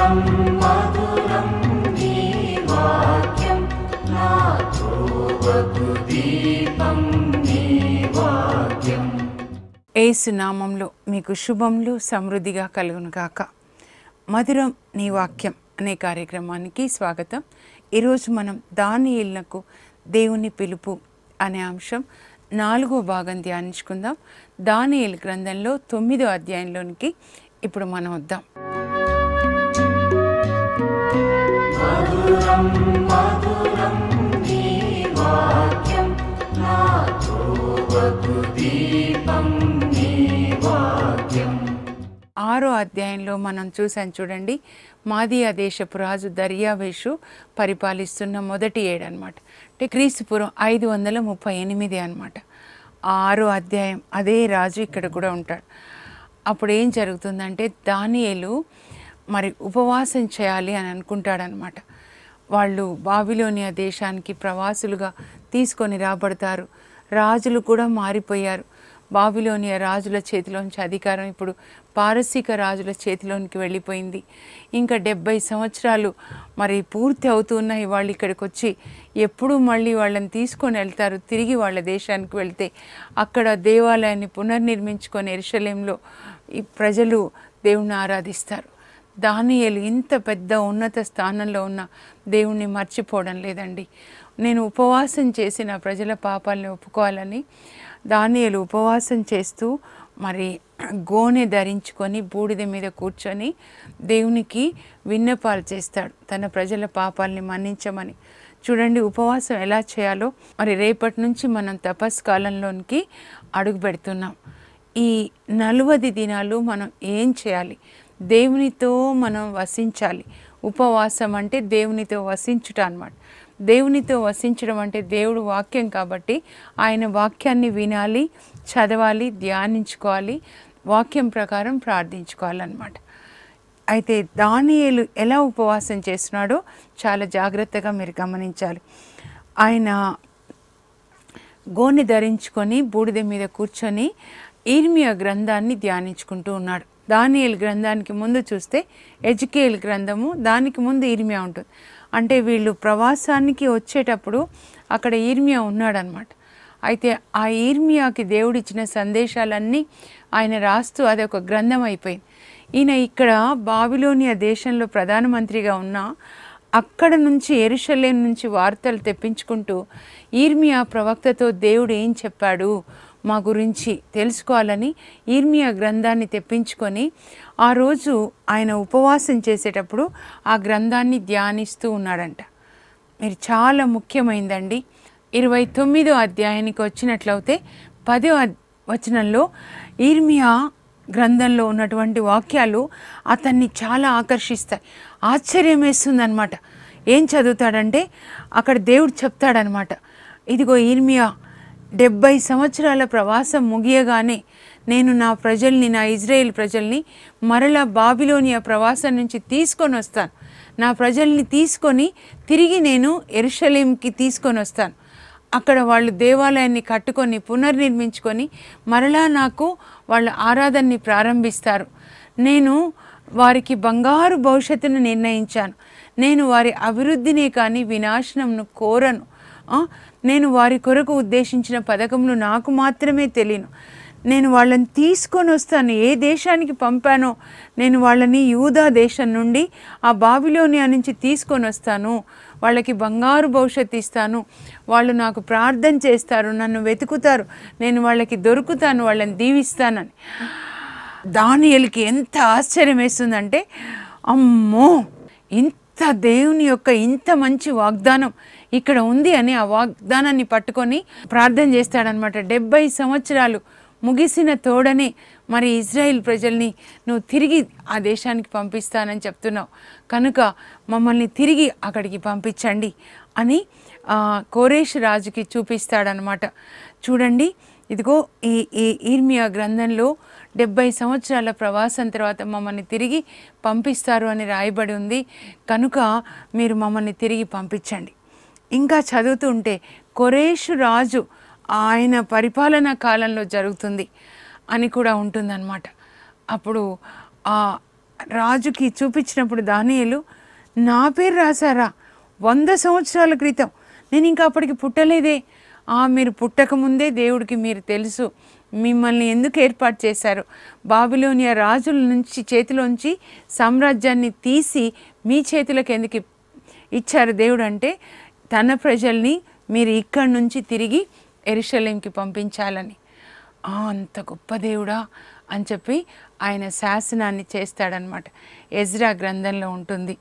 మధురం మధురం నీ వాక్యం నా త్రోవకు దీపం నీ వాక్యం ఏసు నామంలో మీకు శుభములు సమృద్ధిగా కలుగును గాక మధురం నీ వాక్యం అనే కార్యక్రమానికి స్వాగతం ఈరోజు మనం దానియేలునకు దేవుని పిలుపు అనే అంశం నాలుగో భాగం ధ్యానించుకుందాం దానియేలు గ్రంథంలో తొమ్మిదో అధ్యాయంలోనికి ఇప్పుడు మనం వద్దాం మధురం మధురం నీ వాక్యం నా త్రోవకు దీపం నీ వాక్యం ఆరో అధ్యాయంలో మనం చూసాం చూడండి మాదియా దేశపు రాజు దర్యావేషు పరిపాలిస్తున్న మొదటి ఏడు అనమాట అంటే క్రీస్తుపురం ఐదు వందల ముప్పై ఎనిమిది అనమాట ఆరో అధ్యాయం అదే రాజు ఇక్కడ కూడా ఉంటాడు అప్పుడు ఏం జరుగుతుందంటే దానియేలు మరి ఉపవాసం చేయాలి అని అనుకుంటాడనమాట వాళ్ళు బాబిలోనియా దేశానికి ప్రవాసులుగా తీసుకొని రాబడతారు రాజులు కూడా మారిపోయారు బాబిలోనియా రాజుల చేతిలోంచి అధికారం ఇప్పుడు పారసీక రాజుల చేతిలోనికి వెళ్ళిపోయింది ఇంకా డెబ్బై సంవత్సరాలు మరి పూర్తి అవుతున్నాయి వాళ్ళు ఇక్కడికి వచ్చి ఎప్పుడు మళ్ళీ వాళ్ళని తీసుకొని వెళ్తారు తిరిగి వాళ్ళ దేశానికి వెళ్తే అక్కడ దేవాలయాన్ని పునర్నిర్మించుకొని ఎరుషలేంలో ఈ ప్రజలు దేవుణ్ణి ఆరాధిస్తారు దానియేలు ఇంత పెద్ద ఉన్నత స్థానంలో ఉన్న దేవుణ్ణి మర్చిపోవడం లేదండి నేను ఉపవాసం చేసి నా ప్రజల పాపాలని ఒప్పుకోవాలని దానియేలు ఉపవాసం చేస్తూ మరి గోనె ధరించుకొని బూడిద మీద కూర్చొని దేవునికి విన్నపాలు చేస్తాడు తన ప్రజల పాపాలని మన్నించమని చూడండి ఉపవాసం ఎలా చేయాలో మరి రేపటి నుంచి మనం తపస్ కాలంలోనికి అడుగు పెడుతున్నాం ఈ నలువది దినాలు మనం ఏం చేయాలి దేవునితో మనం వసించాలి ఉపవాసం అంటే దేవునితో వసించుట అన్నమాట దేవునితో వసించడం అంటే దేవుడు వాక్యం కాబట్టి ఆయన వాక్యాన్ని వినాలి చదవాలి ధ్యానించుకోవాలి వాక్యం ప్రకారం ప్రార్థించుకోవాలన్నమాట అయితే దానియేలు ఎలా ఉపవాసం చేస్తున్నాడో చాలా జాగ్రత్తగా మీరు గమనించాలి ఆయన గోనె ధరించుకొని బూడిద మీద కూర్చొని ఈర్మియా గ్రంథాన్ని ధ్యానించుకుంటూ ఉన్నాడు దానియేల్ గ్రంథానికి ముందు చూస్తే ఎజుకేల్ గ్రంథము దానికి ముందు ఈర్మియా ఉంటుంది అంటే వీళ్ళు ప్రవాసానికి వచ్చేటప్పుడు అక్కడ ఈర్మియా ఉన్నాడనమాట అయితే ఆ ఈర్మియాకి దేవుడిచ్చిన సందేశాలన్నీ ఆయన రాస్తూ అది ఒక గ్రంథం అయిపోయింది ఈయన ఇక్కడ బాబిలోనియా దేశంలో ప్రధానమంత్రిగా ఉన్న అక్కడ నుంచి ఎరుషలేం నుంచి వార్తలు తెప్పించుకుంటూ ఈర్మియా ప్రవక్తతో దేవుడు ఏం చెప్పాడు మా గురించి తెలుసుకోవాలని ఈర్మియా గ్రంథాన్ని తెప్పించుకొని ఆ రోజు ఆయన ఉపవాసం చేసేటప్పుడు ఆ గ్రంథాన్ని ధ్యానిస్తూ ఉన్నాడంట మీరు చాలా ముఖ్యమైందండి ఇరవై తొమ్మిదో అధ్యాయానికి వచ్చినట్లయితే పదో అద్- వచనంలో ఈర్మియా గ్రంథంలో ఉన్నటువంటి వాక్యాలు అతన్ని చాలా ఆకర్షిస్తాయి ఆశ్చర్యం వేస్తుందన్నమాట ఏం చదువుతాడంటే అక్కడ దేవుడు చెప్తాడనమాట ఇదిగో ఈర్మియా డెబ్బై సంవత్సరాల ప్రవాసం ముగియగానే నేను నా ప్రజల్ని నా ఇజ్రాయేల్ ప్రజల్ని మరలా బాబిలోనియా ప్రవాసం నుంచి తీసుకొని వస్తాను నా ప్రజల్ని తీసుకొని తిరిగి నేను ఎరుషలేంకి తీసుకొని వస్తాను అక్కడ వాళ్ళు దేవాలయాన్ని కట్టుకొని పునర్నిర్మించుకొని మరలా నాకు వాళ్ళ ఆరాధనని ప్రారంభిస్తారు నేను వారికి బంగారు భవిష్యత్తును నిర్ణయించాను నేను వారి అభివృద్ధినే కానీ వినాశనంను కోరను ఆ, నేను వారి కొరకు ఉద్దేశించిన పథకములు నాకు మాత్రమే తెలియను నేను వాళ్ళని తీసుకొని వస్తాను ఏ దేశానికి పంపానో నేను వాళ్ళని యూదా దేశం నుండి ఆ బాబిలోనియా నుంచి తీసుకొని వస్తాను వాళ్ళకి బంగారు భవిష్యత్తు ఇస్తాను వాళ్ళు నాకు ప్రార్థన చేస్తారు నన్ను వెతుకుతారు నేను వాళ్ళకి దొరుకుతాను వాళ్ళని దీవిస్తానని దానియలకి ఎంత ఆశ్చర్యం వేస్తుందంటే అమ్మో ఇంత దేవుని యొక్క ఇంత మంచి వాగ్దానం ఇక్కడ ఉంది అని ఆ వాగ్దానాన్ని పట్టుకొని ప్రార్థన చేస్తాడనమాట డెబ్బై సంవత్సరాలు ముగిసిన తోడనే మరి ఇజ్రాయిల్ ప్రజల్ని నువ్వు తిరిగి ఆ దేశానికి పంపిస్తానని చెప్తున్నావు కనుక మమ్మల్ని తిరిగి అక్కడికి పంపించండి అని ఆ, కోరేష్ రాజుకి చూపిస్తాడనమాట చూడండి ఇదిగో ఈ ఈ ఈర్మియా గ్రంథంలో డెబ్బై సంవత్సరాల ప్రవాసం తర్వాత మమ్మల్ని తిరిగి పంపిస్తారు అని రాయబడి ఉంది కనుక మీరు మమ్మల్ని తిరిగి పంపించండి ఇంకా చదువుతూ ఉంటే కొరేషు రాజు ఆయన పరిపాలనా కాలంలో జరుగుతుంది అని కూడా ఉంటుందన్నమాట అప్పుడు ఆ రాజుకి చూపించినప్పుడు దానియేలు నా పేరు రాశారా వంద సంవత్సరాల క్రితం నేను ఇంకా అప్పటికి పుట్టలేదే ఆ మీరు పుట్టకముందే దేవుడికి మీరు తెలుసు మిమ్మల్ని ఎందుకు ఏర్పాటు చేశారు బాబిలోనియా రాజుల నుంచి చేతిలోంచి సామ్రాజ్యాన్ని తీసి మీ చేతులకు ఎందుకు ఇచ్చారు దేవుడు అంటే తన ప్రజల్ని మీరు ఇక్కడి నుంచి తిరిగి ఎరుషలేంకి పంపించాలని "ఆ, అంత గొప్ప దేవుడా అని చెప్పి ఆయన శాసనాన్ని చేస్తాడనమాట ఎజ్రా గ్రంథంలో ఉంటుంది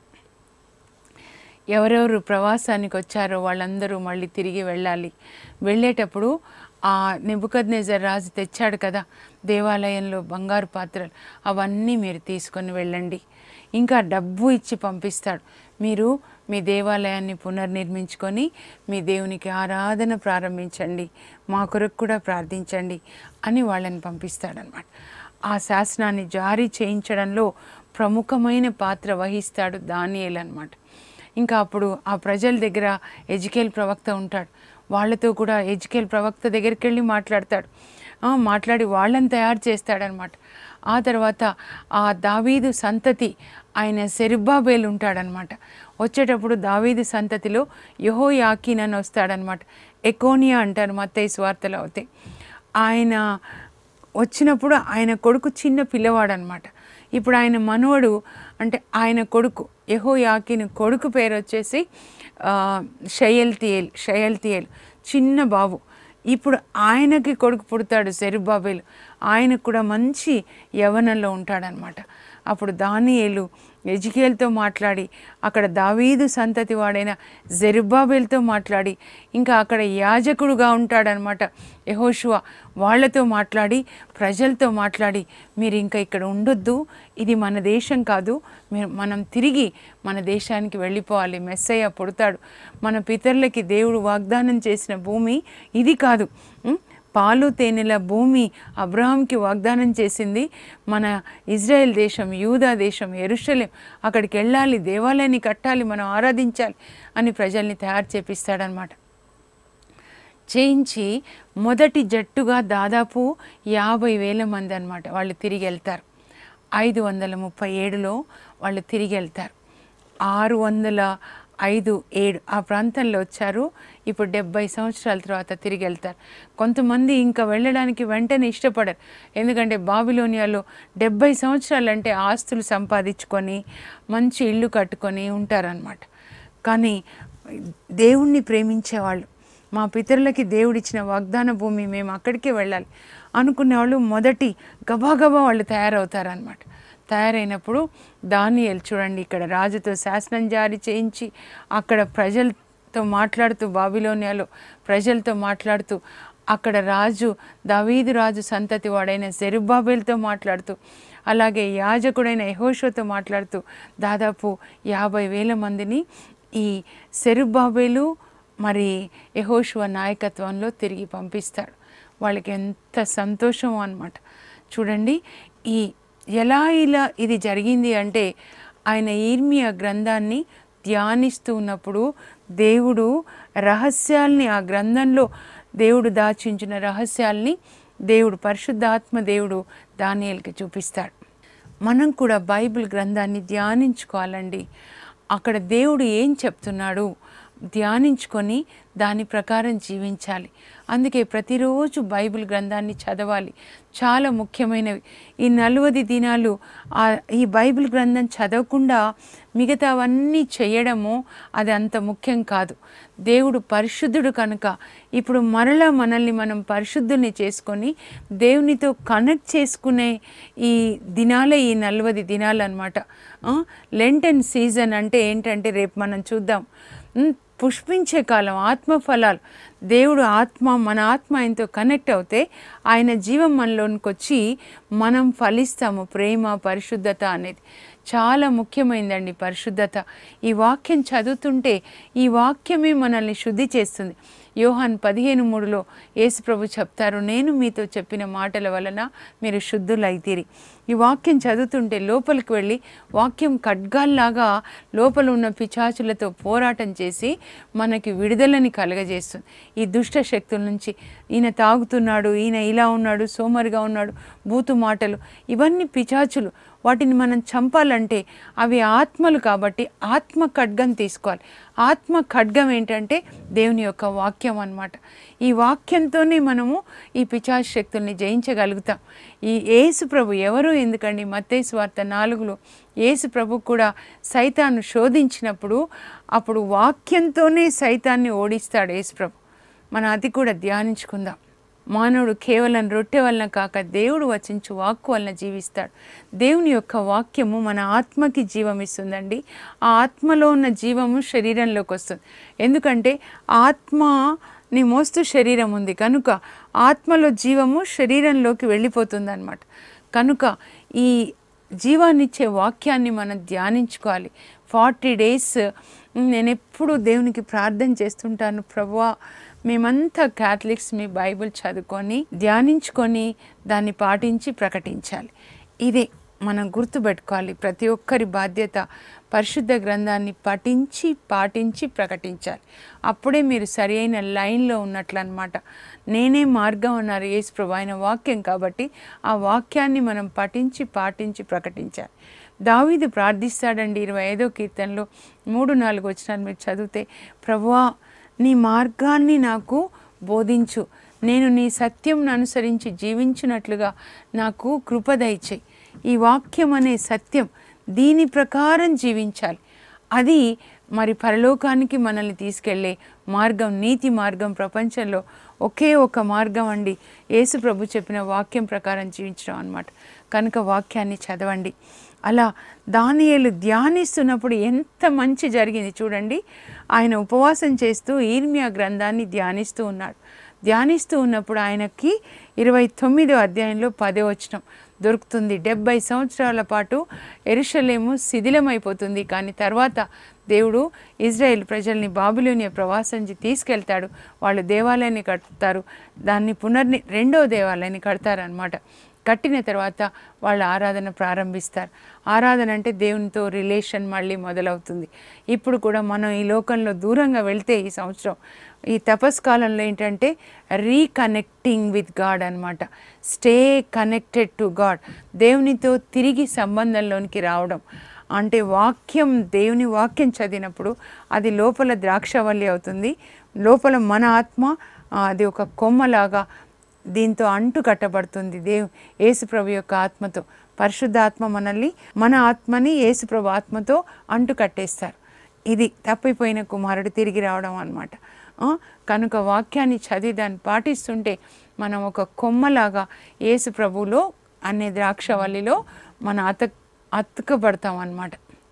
ఎవరెవరు ప్రవాసానికి వచ్చారో వాళ్ళందరూ మళ్ళీ తిరిగి వెళ్ళాలి వెళ్ళేటప్పుడు ఆ నెబుకద్నేజర్ రాజు తెచ్చాడు కదా దేవాలయంలో బంగారు పాత్రలు అవన్నీ మీరు తీసుకొని వెళ్ళండి ఇంకా డబ్బు ఇచ్చి పంపిస్తాడు మీరు మీ దేవాలయాన్ని పునర్నిర్మించుకొని మీ దేవునికి ఆరాధన ప్రారంభించండి మా కొరకు కూడా ప్రార్థించండి అని వాళ్ళని పంపిస్తాడనమాట ఆ శాసనాన్ని జారీ చేయించడంలో ప్రముఖమైన పాత్ర వహిస్తాడు దానియేల్ అనమాట ఇంకా అప్పుడు ఆ ప్రజల దగ్గర ఎజుకేల్ ప్రవక్త ఉంటాడు వాళ్ళతో కూడా ఎజుకేల్ ప్రవక్త దగ్గరికి వెళ్ళి మాట్లాడతాడు ఆ, మాట్లాడి వాళ్ళని తయారు చేస్తాడనమాట ఆ తర్వాత ఆ దావీదు సంతతి ఆయన సెరుబ్బాబేలు ఉంటాడనమాట వచ్చేటప్పుడు దావీదు సంతతిలో యహో యాకీన్ అని వస్తాడనమాట ఎకోనియా అంటారు మత్తయి స్వార్తలు అవుతాయి ఆయన వచ్చినప్పుడు ఆయన కొడుకు చిన్న పిల్లవాడు అనమాట ఇప్పుడు ఆయన మనవడు అంటే ఆయన కొడుకు యహో యాకిన్ కొడుకు పేరు వచ్చేసి ఆ, షయల్తియేల్ షయల్తియేల్ చిన్న బాబు ఇప్పుడు ఆయనకి కొడుకు పుడతాడు సెరుబాబేలు ఆయనకు కూడా మంచి యవనంలో ఉంటాడనమాట అప్పుడు దానియేలు ఎజికేల్తో మాట్లాడి అక్కడ దావీదు సంతతి వాడైన జెరుబాబేల్తో మాట్లాడి ఇంకా అక్కడ యాజకుడుగా ఉంటాడనమాట యహోషువ వాళ్ళతో మాట్లాడి ప్రజలతో మాట్లాడి మీరు ఇంకా ఇక్కడ ఉండొద్దు ఇది మన దేశం కాదు మీరు మనం తిరిగి మన దేశానికి వెళ్ళిపోవాలి మెస్సయ్య పుడతాడు మన పితరులకి దేవుడు వాగ్దానం చేసిన భూమి ఇది కాదు ఉం? పాలు తేనెల భూమి అబ్రహాంకి వాగ్దానం చేసింది మన ఇజ్రాయెల్ దేశం యూదా దేశం ఎరుషలేం అక్కడికి వెళ్ళాలి దేవాలయాన్ని కట్టాలి మనం ఆరాధించాలి అని ప్రజల్ని తయారు చేపిస్తాడనమాట చేయించి మొదటి జట్టుగా దాదాపు యాభై వేల మంది అనమాట వాళ్ళు తిరిగి వెళ్తారు ఐదు వందల ముప్పై ఏడులో వాళ్ళు తిరిగి వెళ్తారు ఆరు వందల ఐదు ఏడు ఆ ప్రాంతంలో వచ్చారు ఇప్పుడు డెబ్బై సంవత్సరాల తర్వాత తిరిగి వెళ్తారు కొంతమంది ఇంకా వెళ్ళడానికి వెంటనే ఇష్టపడరు ఎందుకంటే బాబిలోనియాలో డెబ్బై సంవత్సరాలు అంటే ఆస్తులు సంపాదించుకొని మంచి ఇల్లు కట్టుకొని ఉంటారనమాట కానీ దేవుణ్ణి ప్రేమించేవాళ్ళు మా పితరులకి దేవుడిచ్చిన వాగ్దాన భూమి మేము అక్కడికే వెళ్ళాలి అనుకునే వాళ్ళు మొదటి గబాగబా వాళ్ళు తయారవుతారనమాట తయారైనప్పుడు దానియేలు చూడండి ఇక్కడ రాజుతో శాసనం జారీ చేయించి అక్కడ ప్రజలతో మాట్లాడుతూ బాబిలోనియాలో ప్రజలతో మాట్లాడుతూ అక్కడ రాజు దావీదు రాజు సంతతి వాడైన జెరుబాబేల్తో మాట్లాడుతూ అలాగే యాజకుడైన యహోషోతో మాట్లాడుతూ దాదాపు యాభై వేల మందిని ఈ సెరుబాబేలు మరి యహోషువ నాయకత్వంలో తిరిగి పంపిస్తాడు వాళ్ళకి ఎంత సంతోషం అన్నమాట చూడండి ఈ ఎలా ఇలా ఇది జరిగింది అంటే ఆయన ఈర్మియా గ్రంథాన్ని ధ్యానిస్తూ ఉన్నప్పుడు దేవుడు రహస్యాల్ని ఆ గ్రంథంలో దేవుడు దాచించిన రహస్యాల్ని దేవుడు పరిశుద్ధాత్మ దేవుడు దానియల్కి చూపిస్తాడు మనం కూడా బైబిల్ గ్రంథాన్ని ధ్యానించుకోవాలండి అక్కడ దేవుడు ఏం చెప్తున్నాడు ధ్యానించుకొని దాని ప్రకారం జీవించాలి అందుకే ప్రతిరోజు బైబిల్ గ్రంథాన్ని చదవాలి చాలా ముఖ్యమైనవి ఈ నలువది దినాలు ఆ ఈ బైబిల్ గ్రంథం చదవకుండా మిగతావన్నీ చేయడము అది అంత ముఖ్యం కాదు దేవుడు పరిశుద్ధుడు కనుక ఇప్పుడు మరలా మనల్ని మనం పరిశుద్ధుల్ని చేసుకొని దేవునితో కనెక్ట్ చేసుకునే ఈ దినాలే ఈ నలవది దినాలు అనమాట లెంటన్ సీజన్ అంటే ఏంటంటే రేపు మనం చూద్దాం ఉమ్, పుష్పించే కాలం ఆత్మ ఫలాలు దేవుడు ఆత్మ మన ఆత్మ ఆయనతో కనెక్ట్ అవుతే ఆయన జీవం మనలోనికి వచ్చి మనం ఫలిస్తాము ప్రేమ పరిశుద్ధత అనేది చాలా ముఖ్యమైనదండి పరిశుద్ధత ఈ వాక్యం చదువుతుంటే ఈ వాక్యమే మనల్ని శుద్ధి చేస్తుంది యోహాన్ పదిహేను మూడులో యేసు ప్రభు చెప్తారు నేను మీతో చెప్పిన మాటల వలన మీరు శుద్ధులైతీరి ఈ వాక్యం చదువుతుంటే లోపలికి వెళ్ళి వాక్యం ఖడ్గాల్లాగా లోపల ఉన్న పిచాచులతో పోరాటం చేసి మనకి విడుదలని కలగజేస్తుంది ఈ దుష్ట శక్తుల నుంచి ఈయన తాగుతున్నాడు ఈయన ఇలా ఉన్నాడు సోమరిగా ఉన్నాడు బూతు మాటలు ఇవన్నీ పిచాచులు వాటిని మనం చంపాలంటే అవి ఆత్మలు కాబట్టి ఆత్మ ఖడ్గం తీసుకోవాలి ఆత్మ ఖడ్గం ఏంటంటే దేవుని యొక్క వాక్యం అన్నమాట ఈ వాక్యంతోనే మనము ఈ పిచాచు శక్తుల్ని జయించగలుగుతాం ఈ యేసు ప్రభు ఎవరు ఎందుకండి మత్తేసు వార్త నాలుగులో యేసు ప్రభు కూడా సైతాన్ని శోధించినప్పుడు అప్పుడు వాక్యంతోనే సైతాన్ని ఓడిస్తాడు యేసు ప్రభు మన అది కూడా ధ్యానించుకుందాం మానవుడు కేవలం రొట్టె వలన కాక దేవుడు వచించు వాక్కు వలన జీవిస్తాడు దేవుని యొక్క వాక్యము మన ఆత్మకి జీవం ఇస్తుందండి ఆ ఆత్మలో ఉన్న జీవము శరీరంలోకి వస్తుంది ఎందుకంటే ఆత్మని మోస్తూ శరీరం ఉంది కనుక ఆత్మలో జీవము శరీరంలోకి వెళ్ళిపోతుంది అనమాట కనుక ఈ జీవాన్నిచ్చే వాక్యాన్ని మనం ధ్యానించుకోవాలి ఫార్టీ డేస్ నేను ఎప్పుడు దేవునికి ప్రార్థన చేస్తుంటాను ప్రభువా మేమంతా క్యాథలిక్స్ మీ బైబిల్ చదువుకొని ధ్యానించుకొని దాన్ని పాటించి ప్రకటించాలి ఇదే మనం గుర్తుపెట్టుకోవాలి ప్రతి ఒక్కరి బాధ్యత పరిశుద్ధ గ్రంథాన్ని పఠించి పాటించి ప్రకటించాలి అప్పుడే మీరు సరి అయిన లైన్లో ఉన్నట్లు అనమాట నేనే మార్గం అన్నారు యేసు ప్రభు ఆయన వాక్యం కాబట్టి ఆ వాక్యాన్ని మనం పఠించి పాటించి ప్రకటించాలి దావీదు ప్రార్థిస్తాడండి ఇరవై ఐదో కీర్తనలో మూడు నాలుగు వచ్చినాలు మీరు చదివితే ప్రభువా నీ మార్గాన్ని నాకు బోధించు నేను నీ సత్యంను అనుసరించి జీవించినట్లుగా నాకు కృప దయచేయి ఈ వాక్యం అనే సత్యం దీని ప్రకారం జీవించాలి అది మరి పరలోకానికి మనల్ని తీసుకెళ్ళే మార్గం నీతి మార్గం ప్రపంచంలో ఒకే ఒక మార్గం అండి యేసు ప్రభు చెప్పిన వాక్యం ప్రకారం జీవించడం అన్నమాట కనుక వాక్యాన్ని చదవండి అలా దానియేలు ధ్యానిస్తున్నప్పుడు ఎంత మంచి జరిగింది చూడండి ఆయన ఉపవాసం చేస్తూ ఈర్మియా గ్రంథాన్ని ధ్యానిస్తూ ఉన్నాడు ధ్యానిస్తూ ఉన్నప్పుడు ఆయనకి ఇరవై తొమ్మిదో అధ్యాయంలో పదే వచనం దొరుకుతుంది డెబ్బై సంవత్సరాల పాటు ఎరుషలేము శిథిలమైపోతుంది కానీ తర్వాత దేవుడు ఇజ్రాయెల్ ప్రజల్ని బాబులోనియ ప్రవాసం తీసుకెళ్తాడు వాళ్ళు దేవాలయాన్ని కడతారు దాన్ని పునర్ని రెండో దేవాలయాన్ని కడతారనమాట కట్టిన తర్వాత వాళ్ళ ఆరాధన ప్రారంభిస్తారు ఆరాధన అంటే దేవునితో రిలేషన్ మళ్ళీ మొదలవుతుంది ఇప్పుడు కూడా మనం ఈ లోకంలో దూరంగా వెళ్తే ఈ సంవత్సరం ఈ తపస్కాలంలో ఏంటంటే రీకనెక్టింగ్ విత్ గాడ్ అనమాట స్టే కనెక్టెడ్ టు గాడ్ దేవునితో తిరిగి సంబంధంలోనికి రావడం అంటే వాక్యం దేవుని వాక్యం చదివినప్పుడు అది లోపల ద్రాక్షవల్లి అవుతుంది లోపల మన ఆత్మ ఆ, అది ఒక కొమ్మలాగా దీంతో అంటు కట్టబడుతుంది దేవు యేసుప్రభు యొక్క ఆత్మతో పరిశుద్ధాత్మ మనల్ని మన ఆత్మని యేసుప్రభు ఆత్మతో అంటు కట్టేస్తారు ఇది తప్పిపోయిన కుమారుడు తిరిగి రావడం అనమాట కనుక వాక్యాన్ని చదివి దాన్ని పాటిస్తుంటే మనం ఒక కొమ్మలాగా యేసు ప్రభువులో అనే ద్రాక్షవల్లిలో మన అత అతుకబడతాం అన్నమాట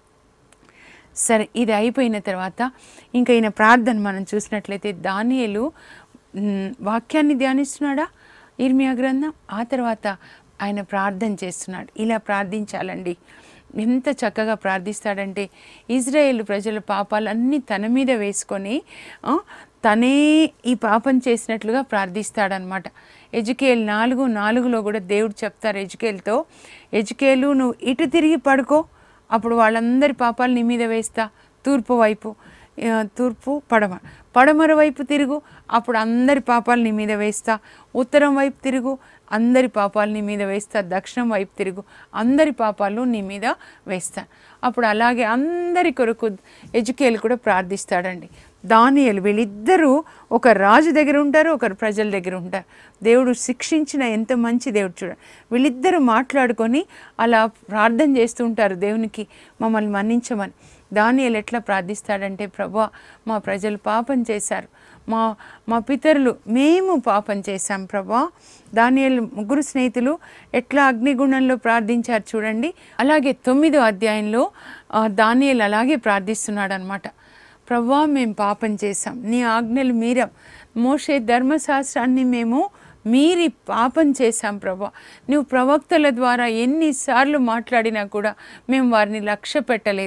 సరే ఇది అయిపోయిన తర్వాత ఇంకా ఈయన ప్రార్థన మనం చూసినట్లయితే దానియేలు మ్, వాక్యాన్ని ధ్యానిస్తున్నాడా ఇర్మియా గ్రంథం ఆ తర్వాత ఆయన ప్రార్థన చేస్తున్నాడు ఇలా ప్రార్థించాలండి ఎంత చక్కగా ప్రార్థిస్తాడంటే ఇజ్రాయేల్ ప్రజల పాపాలన్నీ తన మీద వేసుకొని ఆ, తనే ఈ పాపం చేసినట్లుగా ప్రార్థిస్తాడనమాట ఎజుకేల్ నాలుగు నాలుగులో కూడా దేవుడు చెప్తారు ఎజుకేల్తో ఎజుకేలు నువ్వు ఇటు తిరిగి పడుకో అప్పుడు వాళ్ళందరి పాపాలు నీ మీద వేస్తా తూర్పు వైపు ఆ, తూర్పు పడమర పడమర వైపు తిరుగు అప్పుడు అందరి పాపాలు నీ మీద వేస్తా ఉత్తరం వైపు తిరుగు అందరి పాపాలు నీ మీద వేస్తా దక్షిణం వైపు తిరుగు అందరి పాపాలు నీ మీద వేస్తా అప్పుడు అలాగే అందరి కొరకు ఎజుకేలు కూడా ప్రార్థిస్తాడండి దానియలు వీళ్ళిద్దరూ ఒక రాజు దగ్గర ఉంటారు ఒకరు ప్రజల దగ్గర ఉంటారు దేవుడు శిక్షించిన ఎంత మంచి దేవుడు చూడండి వీళ్ళిద్దరూ మాట్లాడుకొని అలా ప్రార్థన చేస్తూ ఉంటారు దేవునికి మమ్మల్ని మన్నించమని దానియలు ఎట్లా ప్రార్థిస్తాడంటే ప్రభా మా ప్రజలు పాపం చేశారు మా మా పితరులు మేము పాపం చేశాం ప్రభా దానియలు ముగ్గురు స్నేహితులు ఎట్లా అగ్నిగుణంలో ప్రార్థించారు చూడండి అలాగే తొమ్మిదో అధ్యాయంలో ఆ, దానియేలు అలాగే ప్రార్థిస్తున్నాడు అనమాట ప్రభా మేము పాపం చేశాం నీ ఆజ్ఞలు మీరాం మోషే ధర్మశాస్త్రాన్ని మేము మీరి పాపం చేశాం ప్రభా నువ్వు ప్రవక్తల ద్వారా ఎన్నిసార్లు మాట్లాడినా కూడా మేము వారిని లక్ష్య పెట్టలేదు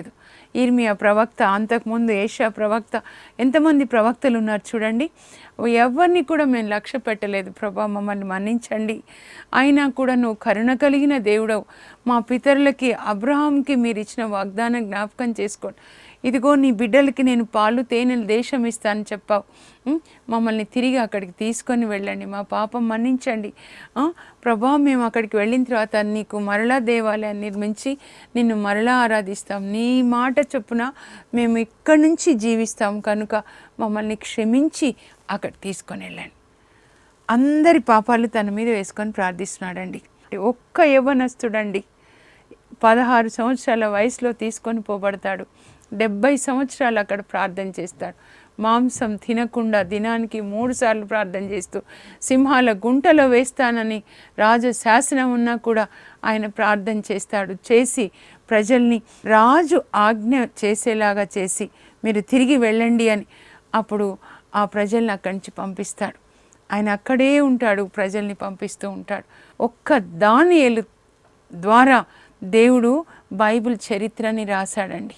ఈర్మియా ప్రవక్త అంతకుముందు ఏషా ప్రవక్త ఎంతమంది ప్రవక్తలు ఉన్నారు చూడండి ఎవరిని కూడా మేము లక్ష్య పెట్టలేదు ప్రభా మమ్మల్ని మన్నించండి అయినా కూడా నువ్వు కరుణ కలిగిన దేవుడవు మా పితరులకి అబ్రహాంకి మీరు ఇచ్చిన వాగ్దానం జ్ఞాపకం చేసుకోండి ఇదిగో నీ బిడ్డలకి నేను పాలు తేనెలు దేశం ఇస్తానని చెప్పావు ఉం? మమ్మల్ని తిరిగి అక్కడికి తీసుకొని వెళ్ళండి మా పాపం మన్నించండి ఆ? ప్రభా మేము అక్కడికి వెళ్ళిన తర్వాత నీకు మరలా దేవాలయాన్ని నిర్మించి నిన్ను మరలా ఆరాధిస్తాం నీ మాట చొప్పున మేము ఇక్కడి నుంచి జీవిస్తాం కనుక మమ్మల్ని క్షమించి అక్కడ తీసుకొని వెళ్ళండి అందరి పాపాలు తన మీద వేసుకొని ప్రార్థిస్తున్నాడండి ఒక్క యవ్వనస్తుడండి పదహారు సంవత్సరాల వయసులో తీసుకొని పోబడతాడు డెబ్బై సంవత్సరాలు అక్కడ ప్రార్థన చేస్తాడు మాంసం తినకుండా దినానికి మూడు సార్లు ప్రార్థన చేస్తూ సింహాల గుంటలో వేస్తానని రాజు శాసనం ఉన్నా కూడా ఆయన ప్రార్థన చేస్తాడు చేసి ప్రజల్ని రాజు ఆజ్ఞ చేసేలాగా చేసి మీరు తిరిగి వెళ్ళండి అని అప్పుడు ఆ ప్రజల్ని అక్కడి నుంచి పంపిస్తాడు ఆయన అక్కడే ఉంటాడు ప్రజల్ని పంపిస్తూ ఉంటాడు ఒక్క దానియేలు ద్వారా దేవుడు బైబిల్ చరిత్రని రాశాడండి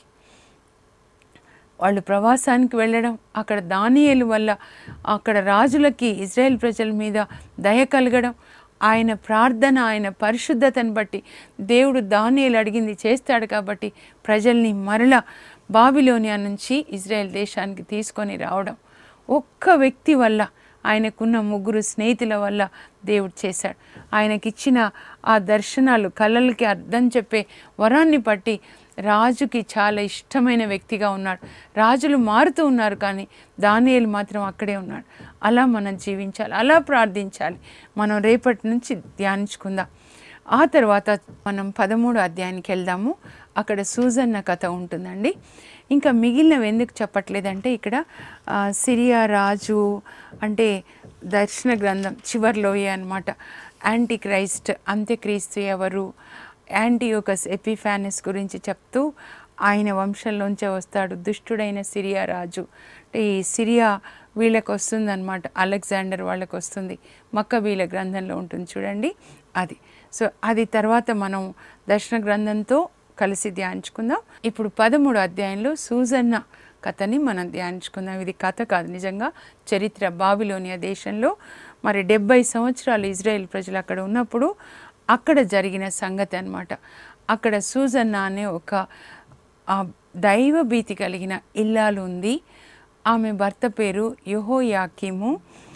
వాళ్ళు ప్రవాసానికి వెళ్ళడం అక్కడ దానియేలు వల్ల అక్కడ రాజులకి ఇజ్రాయెల్ ప్రజల మీద దయ కలగడం ఆయన ప్రార్థన ఆయన పరిశుద్ధతను బట్టి దేవుడు దానియేలు అడిగింది చేస్తాడు కాబట్టి ప్రజల్ని మరలా బాబిలోనియా నుంచి ఇజ్రాయెల్ దేశానికి తీసుకొని రావడం ఒక్క వ్యక్తి వల్ల ఆయనకున్న ముగ్గురు స్నేహితుల వల్ల దేవుడు చేశాడు ఆయనకిచ్చిన ఆ దర్శనాలు కళలకి అర్థం చెప్పే వరాన్ని బట్టి రాజుకి చాలా ఇష్టమైన వ్యక్తిగా ఉన్నాడు రాజులు మారుతూ ఉన్నారు కానీ దానియేలు మాత్రం అక్కడే ఉన్నాడు అలా మనం జీవించాలి అలా ప్రార్థించాలి మనం రేపటి నుంచి ధ్యానించుకుందాం ఆ తర్వాత మనం పదమూడు అధ్యాయానికి వెళ్దాము అక్కడ సూజన్న కథ ఉంటుందండి ఇంకా మిగిలినవి ఎందుకు చెప్పట్లేదంటే ఇక్కడ ఆ, సిరియా రాజు అంటే దర్శన గ్రంథం చివర్లోయే అనమాట యాంటీ క్రైస్ట్ అంత్యక్రీస్తు ఎవరు యాంటీయోకస్ ఎపిఫానస్ గురించి చెప్తూ ఆయన వంశంలోంచే వస్తాడు దుష్టుడైన సిరియా రాజు అంటే ఈ సిరియా వీళ్ళకి వస్తుందన్నమాట అలెగ్జాండర్ వాళ్ళకి వస్తుంది మక్కబీల గ్రంథంలో ఉంటుంది చూడండి అది సో అది తర్వాత మనం దర్శన గ్రంథంతో కలిసి ధ్యానించుకుందాం ఇప్పుడు పదమూడు అధ్యాయంలో సూజన్న కథని మనం ధ్యానించుకుందాం ఇది కథ కాదు నిజంగా చరిత్ర బాబిలోనియా దేశంలో మరి డెబ్బై సంవత్సరాలు ఇజ్రాయెల్ ప్రజలు అక్కడ ఉన్నప్పుడు అక్కడ జరిగిన సంగతి అన్నమాట అక్కడ సూజన్న అనే ఒక ఆ దైవ భీతి కలిగిన ఇల్లాలు ఉంది ఆమె భర్త పేరు యెహోయాకీము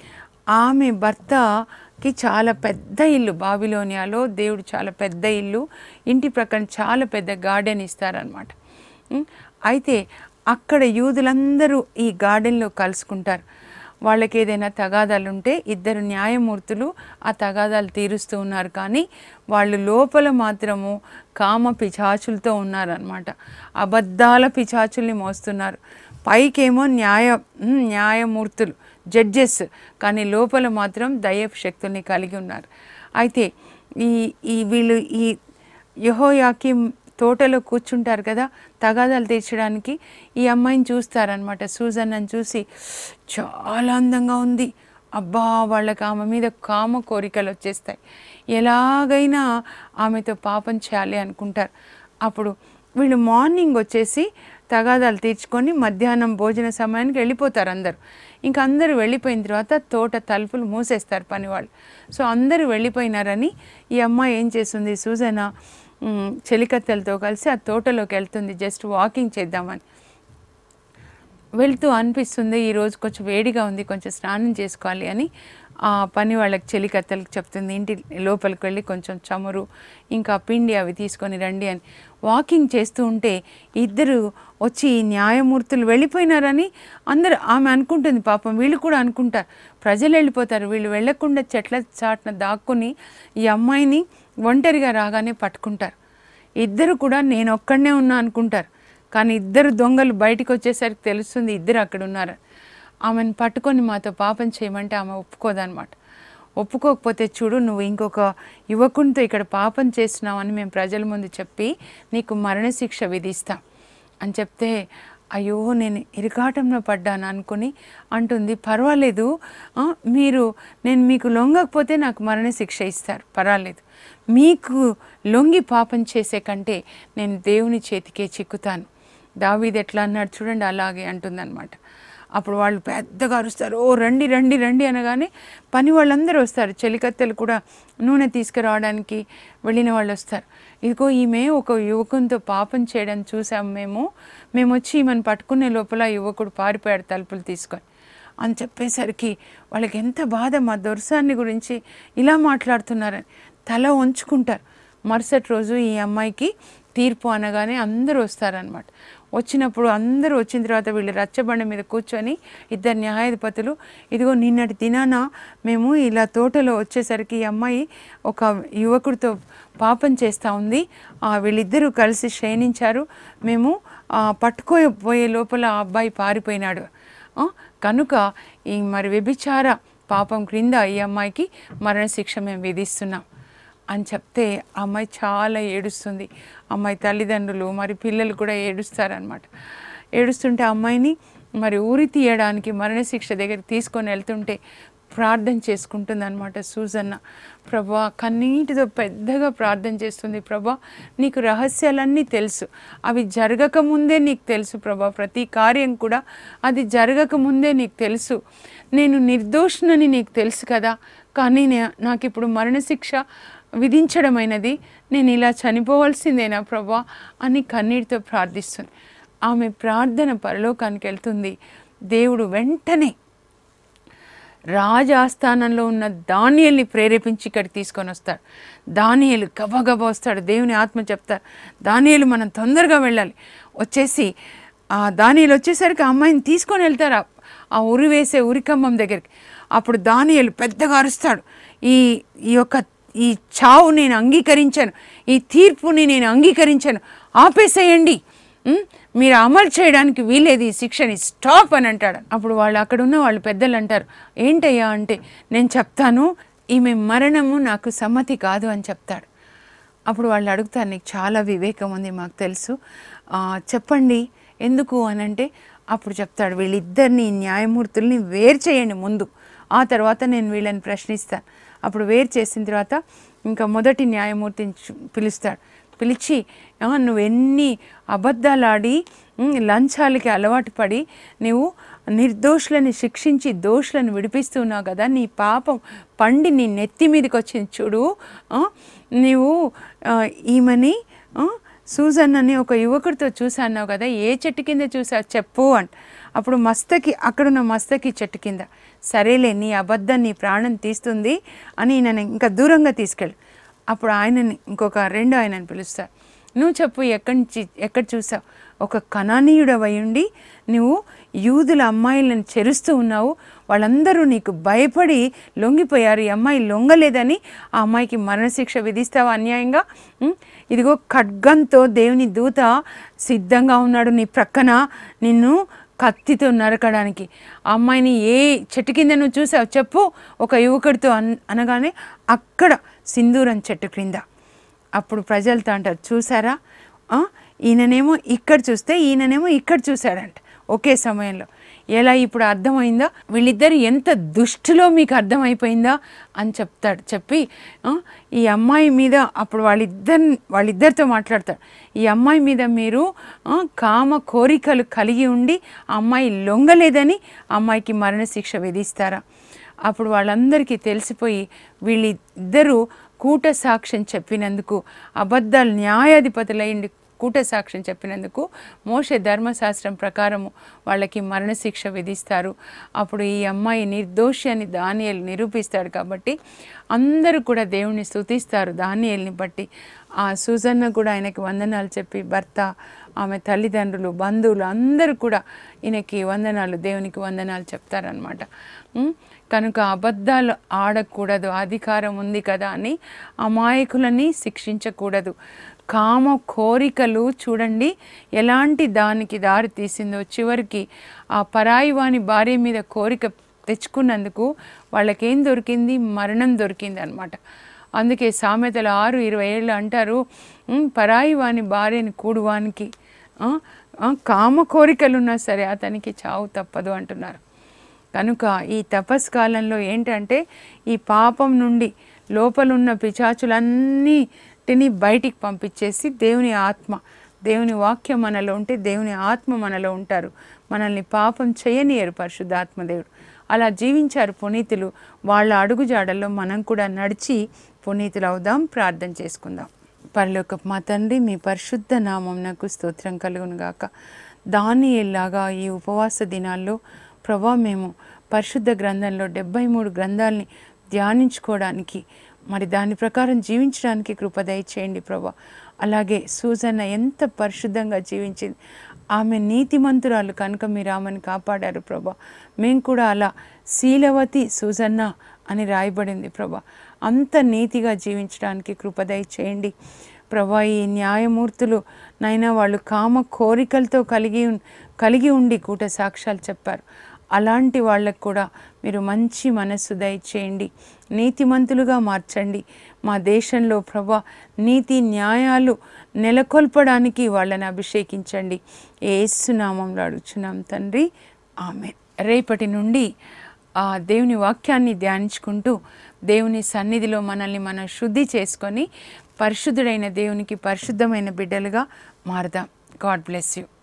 ఆమె భర్తకి చాలా పెద్ద ఇల్లు బాబిలోనియాలో దేవుడు చాలా పెద్ద ఇల్లు ఇంటి ప్రక్కన చాలా పెద్ద గార్డెన్ ఇస్తారనమాట ఉమ్, అయితే అక్కడ యూదులందరూ ఈ గార్డెన్లో కలుసుకుంటారు వాళ్ళకి ఏదైనా తగాదాలు ఉంటే ఇద్దరు న్యాయమూర్తులు ఆ తగాదాలు తీరుస్తూ ఉన్నారు కానీ వాళ్ళు లోపల మాత్రము కామ పిచాచులతో ఉన్నారనమాట అబద్ధాల పిచాచుల్ని మోస్తున్నారు పైకేమో న్యాయ ఉమ్, న్యాయమూర్తులు జడ్జెస్ కానీ లోపల మాత్రం దయ్యపు శక్తుల్ని కలిగి ఉన్నారు అయితే ఈ ఈ వీళ్ళు ఈ యహోయాకి తోటలో కూర్చుంటారు కదా తగాదాలు తీర్చడానికి ఈ అమ్మాయిని చూస్తారనమాట సూజన్నని చూసి చాలా అందంగా ఉంది అబ్బా వాళ్ళకి ఆమె మీద కామ కోరికలు వచ్చేస్తాయి ఎలాగైనా ఆమెతో పాపం చేయాలి అనుకుంటారు అప్పుడు వీళ్ళు మార్నింగ్ వచ్చేసి తగాదాలు తీర్చుకొని మధ్యాహ్నం భోజన సమయానికి వెళ్ళిపోతారు అందరు ఇంకా అందరూ వెళ్ళిపోయిన తర్వాత తోట తలుపులు మూసేస్తారు పనివాళ్ళు సో అందరూ వెళ్ళిపోయినారని ఈ అమ్మాయి ఏం చేస్తుంది సూజన మ్, చెలికత్తెలతో కలిసి ఆ తోటలోకి వెళ్తుంది జస్ట్ వాకింగ్ చేద్దామని వెళ్తూ అనిపిస్తుంది ఈరోజు కొంచెం వేడిగా ఉంది కొంచెం స్నానం చేసుకోవాలి అని ఆ పని వాళ్ళకి చెలికత్తెలకు చెప్తుంది ఇంటి లోపలికి వెళ్ళి కొంచెం చమురు ఇంకా పిండి అవి తీసుకొని రండి అని వాకింగ్ చేస్తూ ఉంటే ఇద్దరు వచ్చి ఈ న్యాయమూర్తులు వెళ్ళిపోయినారని అందరూ ఆమె అనుకుంటుంది పాపం వీళ్ళు కూడా అనుకుంటారు ప్రజలు వెళ్ళిపోతారు వీళ్ళు వెళ్ళకుండా చెట్ల చాటున దాక్కుని ఈ అమ్మాయిని ఒంటరిగా రాగానే పట్టుకుంటారు ఇద్దరు కూడా నేను ఒక్కడనే ఉన్నా అనుకుంటారు కానీ ఇద్దరు దొంగలు బయటికి వచ్చేసరికి తెలుస్తుంది ఇద్దరు అక్కడ ఉన్నారు ఆమెను పట్టుకొని మాతో పాపం చేయమంటే ఆమె ఒప్పుకోదన్నమాట ఒప్పుకోకపోతే చూడు నువ్వు ఇంకొక యువకునితో ఇక్కడ పాపం చేస్తున్నావని మేము ప్రజల ముందు చెప్పి నీకు మరణశిక్ష విధిస్తాం అని చెప్తే అయ్యో నేను ఇరకాటంలో పడ్డాను అనుకుని అంటుంది పర్వాలేదు ఆ, మీరు నేను మీకు లొంగకపోతే నాకు మరణశిక్ష ఇస్తారు పర్వాలేదు మీకు లొంగి పాపం చేసే కంటే నేను దేవుని చేతికే చిక్కుతాను దావీది ఎట్లా అన్నాడు చూడండి అలాగే అంటుందన్నమాట అప్పుడు వాళ్ళు పెద్దగా అరుస్తారు ఓ రండి రండి రండి అనగానే పని వాళ్ళందరూ వస్తారు చెలికత్తెలు కూడా నూనె తీసుకురావడానికి వెళ్ళిన వాళ్ళు వస్తారు ఇదిగో ఈమె ఒక యువకునితో పాపం చేయడం చూసాం మేము మేము వచ్చి ఈమెను పట్టుకునే లోపల ఆ యువకుడు పారిపోయాడు తలుపులు తీసుకొని అని చెప్పేసరికి వాళ్ళకి ఎంత బాధ మా దొరసాన్ని గురించి ఇలా మాట్లాడుతున్నారని తల వంచుకుంటారు మరుసటి రోజు ఈ అమ్మాయికి తీర్పు అనగానే అందరూ వస్తారనమాట వచ్చినప్పుడు అందరూ వచ్చిన తర్వాత వీళ్ళు రచ్చబండ మీద కూర్చొని ఇద్దరు న్యాయాధిపతులు ఇదిగో నిన్నటి దినాన మేము ఇలా తోటలో వచ్చేసరికి ఈ అమ్మాయి ఒక యువకుడితో పాపం చేస్తూ ఉంది ఆ, వీళ్ళిద్దరూ కలిసి క్షీణించారు మేము ఆ, పట్టుకోపోయే లోపల ఆ అబ్బాయి పారిపోయినాడు ఆ, కనుక ఈ మరి వ్యభిచార పాపం క్రింద ఈ అమ్మాయికి మరణశిక్ష మేము విధిస్తున్నాం అని చెప్తే ఆ అమ్మాయి చాలా ఏడుస్తుంది అమ్మాయి తల్లిదండ్రులు మరి పిల్లలు కూడా ఏడుస్తారనమాట ఏడుస్తుంటే ఆ అమ్మాయిని మరి ఊరి తీయడానికి మరణశిక్ష దగ్గరికి తీసుకొని వెళ్తుంటే ప్రార్థన చేసుకుంటుంది అనమాట సూజన్న ప్రభా కన్నీటితో పెద్దగా ప్రార్థన చేస్తుంది ప్రభా నీకు రహస్యాలన్నీ తెలుసు అవి జరగక ముందే నీకు తెలుసు ప్రభా ప్రతి కార్యం కూడా అది జరగక ముందే నీకు తెలుసు నేను నిర్దోషునని నీకు తెలుసు కదా కానీ నే- నాకు ఇప్పుడు మరణశిక్ష విధించడమైనది నేను ఇలా చనిపోవాల్సిందేనా ప్రభా అని కన్నీటితో ప్రార్థిస్తుంది ఆమె ప్రార్థన పరలోకానికి వెళ్తుంది దేవుడు వెంటనే రాజాస్థానంలో ఉన్న దానియల్ని ప్రేరేపించి ఇక్కడికి తీసుకొని వస్తాడు దానియలు గబగబ వస్తాడు దేవుని ఆత్మ చెప్తారు దానియలు మనం తొందరగా వెళ్ళాలి వచ్చేసి ఆ దానియలు వచ్చేసరికి ఆ అమ్మాయిని తీసుకొని వెళ్తారు ఆ- ఆ ఉరి వేసే ఉరికంబం దగ్గరికి అప్పుడు దానియలు పెద్దగా అరుస్తాడు ఈ ఈ యొక్క ఈ చావు నేను అంగీకరించాను ఈ తీర్పుని నేను అంగీకరించాను ఆపేసేయండి ఉం? మీరు అమలు చేయడానికి వీలేదు ఈ శిక్షని స్టాప్ అని అంటాడు అప్పుడు వాళ్ళు అక్కడ ఉన్న వాళ్ళు పెద్దలు అంటారు ఏంటయ్యా అంటే నేను చెప్తాను ఈమె మరణము నాకు సమ్మతి కాదు అని చెప్తాడు అప్పుడు వాళ్ళు అడుగుతారు నీకు చాలా వివేకం ఉంది మాకు తెలుసు ఆ, చెప్పండి ఎందుకు అని అంటే అప్పుడు చెప్తాడు వీళ్ళిద్దరిని న్యాయమూర్తుల్ని వేరు చేయండి ముందు ఆ తర్వాత నేను వీళ్ళని ప్రశ్నిస్తాను అప్పుడు వేరు చేసిన తర్వాత ఇంకా మొదటి న్యాయమూర్తిని చు- పిలుస్తాడు పిలిచి "ఆ, నువ్వు ఎన్ని అబద్ధాలు ఆడి ఉమ్, లంచాలకి అలవాటు పడి నువ్వు నిర్దోషులని శిక్షించి దోషులను విడిపిస్తున్నావు కదా నీ పాపం పండి నీ నెత్తి మీదకి వచ్చింది చూడు ఆ, నీవు ఆ, ఈమెని ఆ, సూజన్ అని ఒక యువకుడితో చూసాన్నావు కదా ఏ చెట్టు కింద చూసావు చెప్పు అంట అప్పుడు మస్తకి అక్కడున్న మస్తకి చెట్టు కింద సరేలే నీ అబద్ధం నీ ప్రాణం తీస్తుంది అని నన్ను ఇంకా దూరంగా తీసుకెళ్ళు అప్పుడు ఆయనని ఇంకొక రెండో ఆయనని పిలుస్తారు నువ్వు చెప్పు ఎక్కడి నుంచి ఎక్కడ చూసావు ఒక కణానీయుడవై ఉండి నువ్వు యూదుల అమ్మాయిలను చెరుస్తూ ఉన్నావు వాళ్ళందరూ నీకు భయపడి లొంగిపోయారు ఈ అమ్మాయి లొంగలేదని ఆ అమ్మాయికి మరణశిక్ష విధిస్తావా అన్యాయంగా ఉం? ఇదిగో ఖడ్గంతో దేవుని దూత సిద్ధంగా ఉన్నాడు నీ ప్రక్కన నిన్ను కత్తితో నరకడానికి ఆ అమ్మాయిని ఏ చెట్టు కింద నువ్వు చూసావు చెప్పు ఒక యువకుడితో అన్ అనగానే అక్కడ సింధూరం చెట్టు క్రింద అప్పుడు ప్రజలతో అంటారు చూసారా ఆ, ఈయననేమో ఇక్కడ చూస్తే ఈయననేమో ఇక్కడ చూశాడంట ఒకే సమయంలో ఎలా ఇప్పుడు అర్థమైందా వీళ్ళిద్దరు ఎంత దుష్టులో మీకు అర్థమైపోయిందా అని చెప్తాడు చెప్పి ఆ, ఈ అమ్మాయి మీద అప్పుడు వాళ్ళిద్దరు వాళ్ళిద్దరితో మాట్లాడతాడు ఈ అమ్మాయి మీద మీరు ఆ, కామ కోరికలు కలిగి ఉండి ఆ అమ్మాయి లొంగలేదని ఆ అమ్మాయికి మరణశిక్ష విధిస్తారా అప్పుడు వాళ్ళందరికీ తెలిసిపోయి వీళ్ళిద్దరూ కూట సాక్ష్యం చెప్పినందుకు అబద్ధాలు న్యాయాధిపతులైండి కూట సాక్ష్యం చెప్పినందుకు మోషే ధర్మశాస్త్రం ప్రకారము వాళ్ళకి మరణశిక్ష విధిస్తారు అప్పుడు ఈ అమ్మాయి నిర్దోషి అని దానియలు నిరూపిస్తాడు కాబట్టి అందరూ కూడా దేవుణ్ణి స్తుతిస్తారు దానియల్ని బట్టి ఆ సూజన్న కూడా ఆయనకి వందనాలు చెప్పి భర్త ఆమె తల్లిదండ్రులు బంధువులు అందరూ కూడా ఈయనకి వందనాలు దేవునికి వందనాలు చెప్తారనమాట ఉం? కనుక అబద్ధాలు ఆడకూడదు అధికారం ఉంది కదా అని అమాయకులని శిక్షించకూడదు కామ కోరికలు చూడండి ఎలాంటి దానికి దారి తీసిందో చివరికి ఆ పరాయి వాని భార్య మీద కోరిక తెచ్చుకున్నందుకు వాళ్ళకేం దొరికింది మరణం దొరికింది అనమాట అందుకే సామెతలు ఆరు ఇరవై ఏళ్ళు అంటారు "ఉమ్, పరాయి వాని భార్యని కూడువానికి ఆ, ఆ, కామ కోరికలున్నా సరే అతనికి చావు తప్పదు అంటున్నారు కనుక ఈ తపస్ కాలంలో ఏంటంటే ఈ పాపం నుండి లోపలున్న పిచాచులన్నిటిని బయటికి పంపించేసి దేవుని ఆత్మ దేవుని వాక్యం మనలో ఉంటే దేవుని ఆత్మ మనలో ఉంటారు మనల్ని పాపం చేయనియరు పరిశుద్ధాత్మదేవుడు అలా జీవించారు పునీతులు వాళ్ళ అడుగుజాడల్లో మనం కూడా నడిచి పునీతులు అవుదాం ప్రార్థన చేసుకుందాం పరలోక మా తండ్రి మీ పరిశుద్ధ నామం నాకు స్తోత్రం కలుగును గాక దాని ఎలాగా ఈ ఉపవాస దినాల్లో ప్రభా మేము పరిశుద్ధ గ్రంథంలో డెబ్బై మూడు గ్రంథాలని ధ్యానించుకోవడానికి మరి దాని ప్రకారం జీవించడానికి కృప దయచేయండి ప్రభా అలాగే సూజన్న ఎంత పరిశుద్ధంగా జీవించింది ఆమె నీతిమంతురాలు కనుక మీరు ఆమెను కాపాడారు ప్రభా మేము కూడా అలా శీలవతి సూజన్న అని రాయబడింది ప్రభా అంత నీతిగా జీవించడానికి కృప దయచేయండి ప్రభా ఈ న్యాయమూర్తులు నైనా వాళ్ళు కామ కోరికలతో కలిగి ఉన్- కలిగి ఉండి కూట సాక్ష్యాలు చెప్పారు అలాంటి వాళ్ళకు కూడా మీరు మంచి మనస్సు దయచేయండి నీతిమంతులుగా మార్చండి మా దేశంలో ప్రభా నీతి న్యాయాలు నెలకొల్పడానికి వాళ్ళని అభిషేకించండి ఏసునామంలో అడుగుచున్నాం తండ్రి ఆమె రేపటి నుండి ఆ దేవుని వాక్యాన్ని ధ్యానించుకుంటూ దేవుని సన్నిధిలో మనల్ని మనం శుద్ధి చేసుకొని పరిశుద్ధుడైన దేవునికి పరిశుద్ధమైన బిడ్డలుగా మారదాం గాడ్ బ్లెస్ యూ